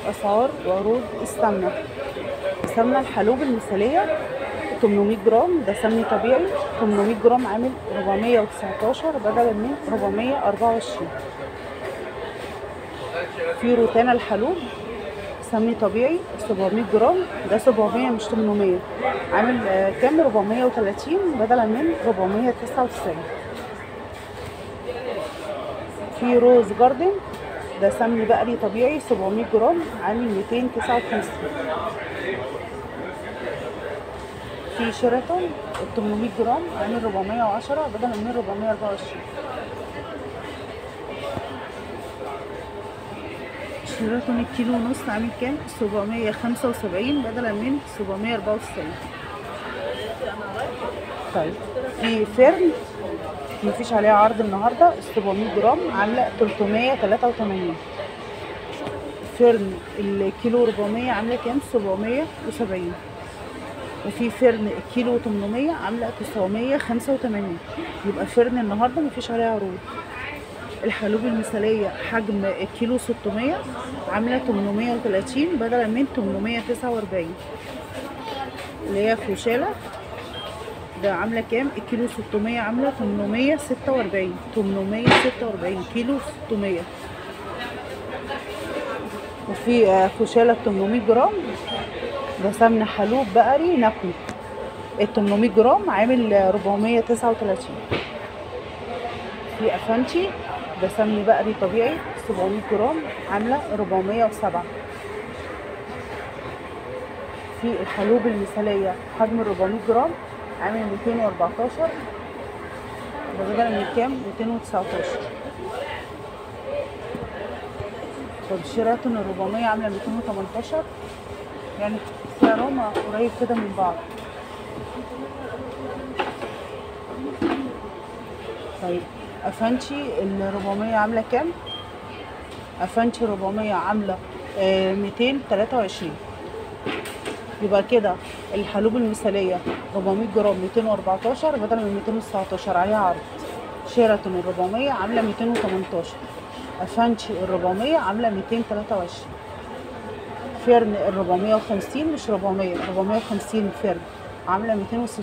اسعار وعروض السمنه السمنه الحلوب المثاليه 800 جرام ده سمن طبيعي 800 جرام عامل 419 بدلا من 424 في روتانا الحلوب سمن طبيعي 700 جرام ده 700 مش 800 عامل آه، كام 430 بدلا من 499 في روز جاردن ده سمن بقري طبيعي 700 جرام عامل 259 في شيراتون 800 جرام عامل 410 بدلا من 424 شيراتون الكيلو ونص عامل كام 775 بدلا من 794 طيب في فيرن مفيش عليها عرض النهارده 700 جرام عامله 383 فيرن الكيلو 400 عامله كام 770 وفي فرن الكيلو 800 عامله 985 يبقى فرن النهارده مفيش عليها عروض الحلوب المثاليه حجم الكيلو 600 عامله 830 بدلا من 849 اللي هي فوشاله ده عامله كام الكيلو 600 عامله 846 846 كيلو 600 وفي آه، فوشاله 800 جرام ده سمن حلوب بقري نقي ال 800 جرام عامل 439 في افانتي ده سمن بقري طبيعي 700 جرام عامله 407 في الحلوب المثاليه حجم 400 جرام عامل 214 ده بدل من كام 219 طب شيراتون ال 400 عامله 218 يعني سعرهم قريب كده من بعض طيب افانشي ال 400 عامله كام افانشي 400 عامله آه 223 يبقى كده الحلوب المثاليه 400 جرام 214 بدل من 219 عليها عرض شيراتون ال 400 عامله 218 افانشي ال 400 عامله 223 فرن ال 450 مش 400 450 فرن عامله 260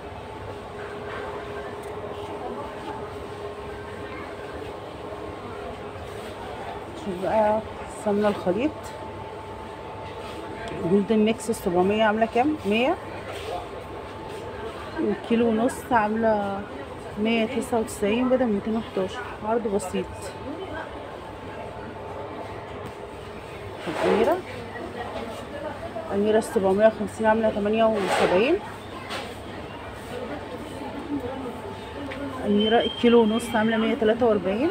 شوف بقى سمنه الخليط جولدن ميكس 700 عامله كام 100 والكيلو ونص عامله 199 بدل 211 عرض بسيط طب أميرة أميرة 750 عاملة 78 أميرة الكيلو ونص عاملة 143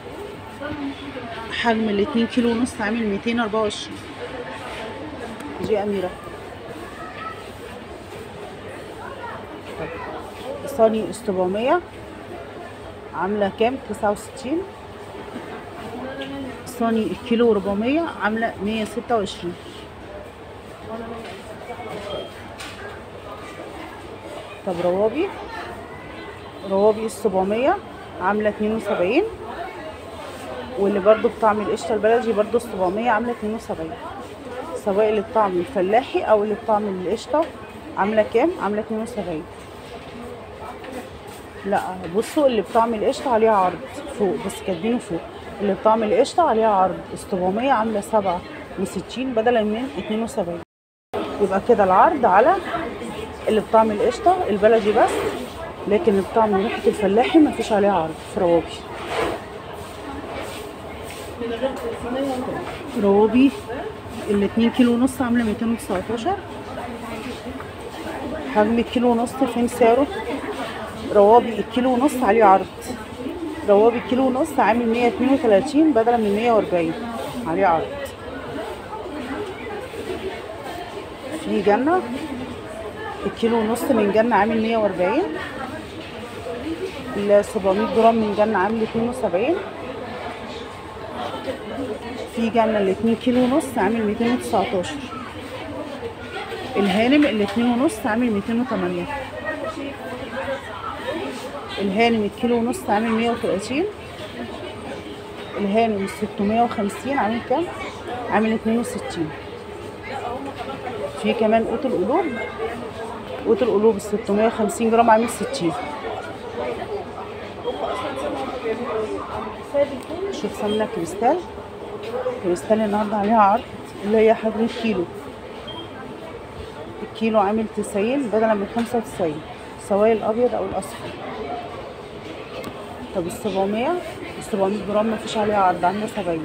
حجم الاتنين كيلو ونص عامل 224 دي أميرة طب صاني 700 عاملة كام 69 صاني الكيلو 400 عاملة 126 طب روابي روابي السبعمية عاملة اتنين وسبعين واللي برضو بطعم القشطة البلدي برضو السبعمية عاملة اتنين وسبعين سواء اللي بطعم الفلاحي او اللي بطعم القشطة عاملة كام عاملة اتنين وسبعين لا بصوا اللي بطعم القشطة عليها عرض فوق بس كاتبينه فوق اللي بطعم القشطة عليها عرض السبعمية عاملة سبعة وستين بدلا من اتنين وسبعين يبقى كده العرض على اللي بطعم القشطة البلدي بس لكن اللي بطعم ريحة الفلاحي مفيش عليها عرض في روابي روابي الاتنين كيلو ونص عاملة ميتين وتسعتاشر حجم الكيلو ونص فين سعره روابي الكيلو ونص عليه عرض روابي الكيلو ونص عامل مية اتنين وتلاتين بدلا من مية واربعين عليه عرض في جنة الكيلو ونص من جنة عامل مية واربعين ال 700 جرام من جنة عامل اتنين وسبعين في جنة الاتنين كيلو ونص عامل ميتين وتسعتاشر الهانم الاتنين ونص عامل ميتين وتمانية الهانم الكيلو ونص عامل مية وتلاتين الهانم الستمية وخمسين عامل كام؟ عامل اتنين وستين في كمان قوت القلوب قوت القلوب الستمية وخمسين جرام عامل ستين شوف سمنة كريستال كريستال النهارده عليها عرض اللي هي حجم الكيلو الكيلو عامل تسعين بدلا من خمسة وتسعين سواء الأبيض أو الأصفر طب السبعمية السبعمية جرام مفيش عليها عرض عاملة سبعين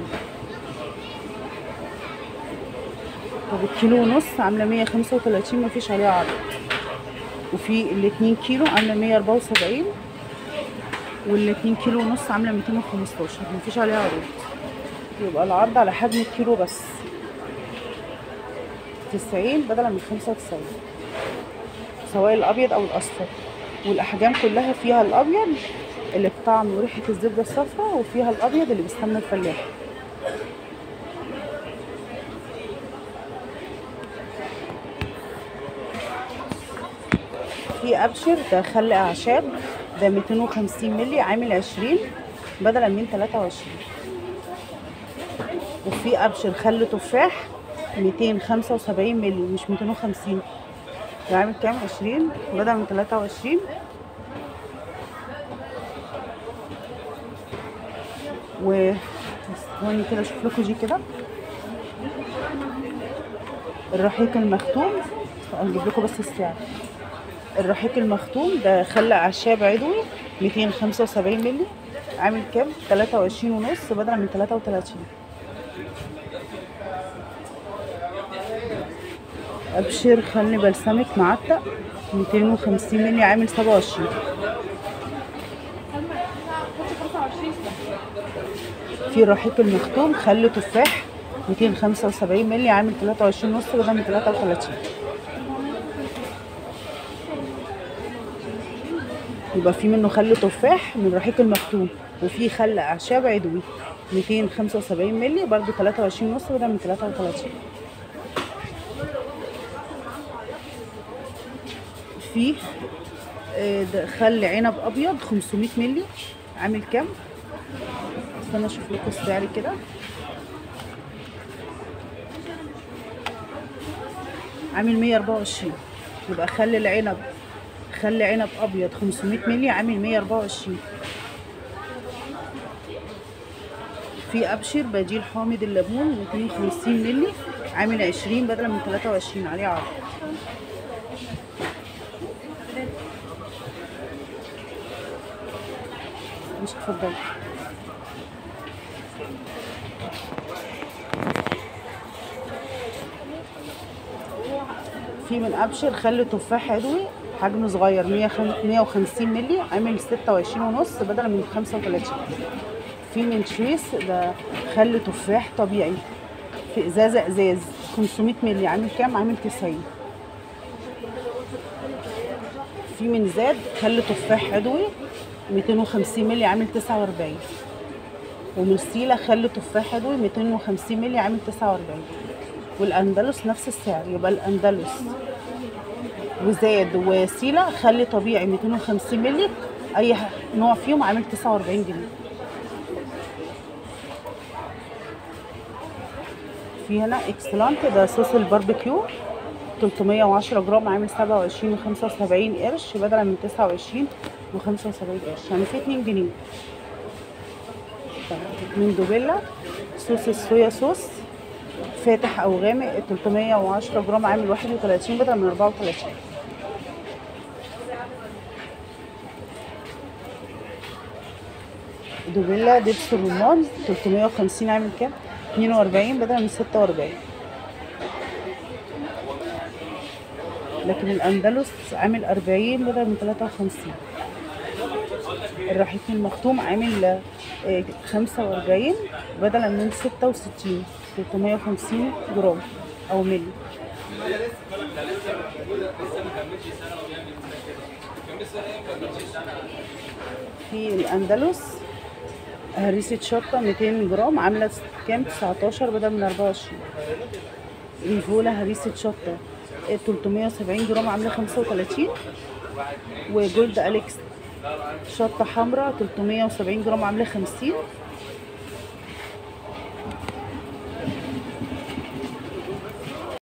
طب الكيلو ونص عاملة مية خمسة وتلاتين مفيش عليها عرض وفي الاتنين كيلو عاملة مية أربعة وسبعين والاتنين كيلو ونص عاملة ميتين وخمستاشر مفيش عليها عروض يبقى العرض على حجم الكيلو بس تسعين بدلا من خمسة وتسعين سواء الأبيض أو الأصفر والأحجام كلها فيها الأبيض اللي بطعم وريحة الزبدة الصفراء وفيها الأبيض اللي بيستنى الفلاح في أبشر ده خل أعشاب ده 250 مللي عامل 20 بدلا من 23 وفي أبشر خل تفاح 275 مللي مش 250 ده عامل كام 20 بدل من 23 و ثواني كده اشوف لكم دي كده الرحيق المختوم اجيب لكم بس السعر الرحيق المختوم ده خل اعشاب عضوي 275 مللي عامل كام 23 ونص بدلا من 33 ابشر خل بلسمك معتق 250 مللي عامل 27 في الرحيق المختوم خل تفاح 275 مللي عامل 23 ونص بدل من 33 يبقى في منه خل تفاح من رحيق المختوم وفي خل اعشاب عضوي 275 مللي برضو 23 ونص بدل من 33 في آه، ده خل عنب ابيض 500 مللي عامل كام استنى اشوف لكم السعر كده عامل 124 يبقى خل العنب خل عنب ابيض 500 مللي عامل 124 في ابشر بديل حامض الليمون 250 مللي عامل 20 بدلا من 23 عليه عرض مش اتفضل في من ابشر خل تفاح عضوي حجم صغير 150 مللي عامل 26 ونص بدلا من 35 في من شويس ده خل تفاح طبيعي في ازازه ازاز 500 مللي عامل كام عامل 90 في من زاد خل تفاح عضوي 250 مللي عامل 49 ومن سيلا خل تفاح عضوي 250 مللي عامل 49 والاندلس نفس السعر يبقى الاندلس وزاد وسيلا خل طبيعي 250 مللي اي نوع فيهم عامل 49 جنيه في هنا اكسلانت ده صوص الباربيكيو 310 جرام عامل 27 و75 قرش بدلا من 29 و75 قرش يعني في 2 جنيه طيب، من دوبيلا صوص الصويا صوص فاتح او غامق 310 جرام عامل 31 بدلا من 34 دوبيلا دبس الرمان 350 عامل كام 42 بدلا من 46 لكن الاندلس عامل 40 بدل من 53 الرحيق المختوم عامل آه، 45 بدلا من 66 350 جرام او ملي في الاندلس هريسة شطة 200 جرام عاملة كام 19 بدل من 24 الفولا هريسة شطة 370 جرام عاملة 35 وجولد أليكس شطة حمراء 370 جرام عاملة 50